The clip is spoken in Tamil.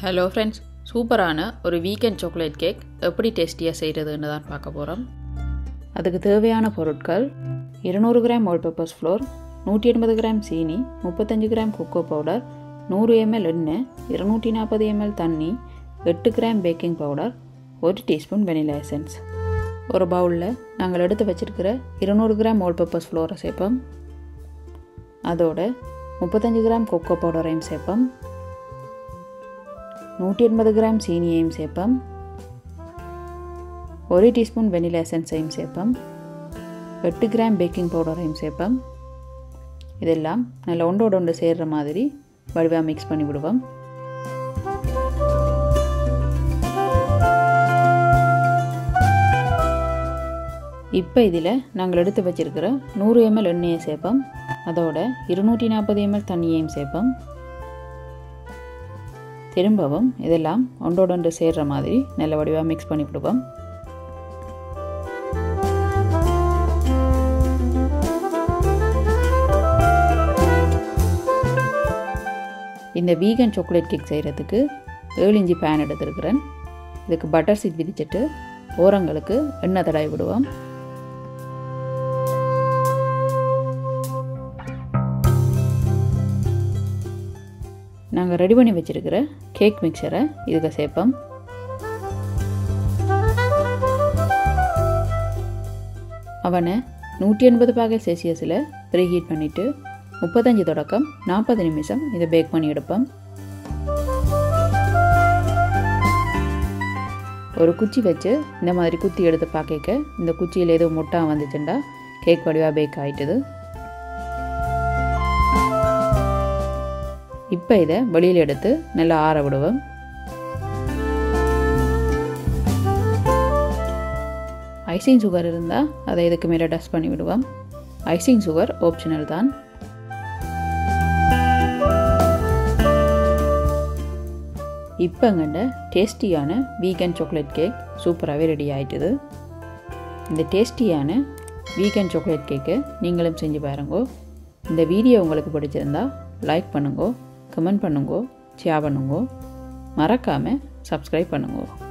ஹலோ ஃப்ரெண்ட்ஸ் சூப்பரான ஒரு வீக்கெண்ட் சாக்லேட் கேக் எப்படி டேஸ்டியாக செய்கிறதுன்னு தான் பார்க்க போகிறோம் அதுக்கு தேவையான பொருட்கள் இருநூறு கிராம் ஆல் பெப்பர்ஸ் ஃப்ளோர் நூற்றி எண்பது கிராம் சீனி முப்பத்தஞ்சு கிராம் கொக்கோ பவுடர் நூறு எம்எல் எண்ணெய் இருநூற்றி நாற்பது எம்எல் தண்ணி எட்டு கிராம் பேக்கிங் பவுடர் ஒரு டீஸ்பூன் வெனிலா எசன்ஸ் ஒரு பவுலில் நாங்கள் எடுத்து வச்சிருக்கிற இருநூறு கிராம் ஆல் பெப்பர்ஸ் ஃப்ளோரை சேர்ப்போம் அதோட முப்பத்தஞ்சு கிராம் கொக்கோ பவுடரையும் சேர்ப்போம் நூற்றி எண்பது கிராம் சீனியையும் சேர்ப்போம் ஒரு டீஸ்பூன் வெனிலா எசன்ஸையும் சேர்ப்போம் எட்டு கிராம் பேக்கிங் பவுடரையும் சேர்ப்போம் இதெல்லாம் நல்லா ஒன்றோட ஒன்று சேர்கிற மாதிரி வடிவாக மிக்ஸ் பண்ணி விடுவோம் இப்போ இதில் நாங்கள் எடுத்து வச்சிருக்கிற நூறு எம்எல் எண்ணெயை சேர்ப்போம் அதோட இருநூற்றி நாற்பது எம்எல் தண்ணியையும் சேர்ப்போம் திரும்பவும் இதெல்லாம் ஒன்றோடு ஒன்று சேர்கிற மாதிரி நல்ல வடிவாக மிக்ஸ் பண்ணி விடுவோம் இந்த வீகன் சாக்லேட் கேக் செய்கிறதுக்கு ஏழு இஞ்சி பேன் எடுத்துருக்கிறேன் இதுக்கு பட்டர் சீட் விதிச்சிட்டு ஓரங்களுக்கு எண்ணெய் தடவி விடுவோம் நாங்கள் ரெடி பண்ணி வச்சுருக்கிற கேக் மிக்சரை இதுக்கு சேர்ப்போம் அவனை நூற்றி எண்பது பாகை செல்சியஸில் ப்ரீஹீட் பண்ணிவிட்டு முப்பத்தஞ்சு தொடக்கம் நாற்பது நிமிஷம் இதை பேக் பண்ணி எடுப்போம் ஒரு குச்சி வச்சு இந்த மாதிரி குத்தி எடுத்து பார்க்க இந்த குச்சியில் எதுவும் முட்டா வந்துச்சுண்டா கேக் வடிவாக பேக் ஆகிட்டுது இப்போ இதை வெளியில் எடுத்து நல்லா ஆற விடுவோம் ஐசிங் சுகர் இருந்தால் அதை இதுக்கு மேலே டஸ்ட் பண்ணி விடுவோம் ஐசிங் சுகர் ஆப்ஷனல் தான் இப்போங்கண்ட டேஸ்டியான வீகன் சாக்லேட் கேக் சூப்பராகவே ரெடி ஆயிட்டுது இந்த டேஸ்டியான வீகன் சாக்லேட் கேக்கை நீங்களும் செஞ்சு பாருங்கோ இந்த வீடியோ உங்களுக்கு பிடிச்சிருந்தா லைக் பண்ணுங்கோ கமெண்ட் பண்ணுங்கோ ஷேர் பண்ணுங்கோ மறக்காமல் சப்ஸ்கிரைப் பண்ணுங்கோ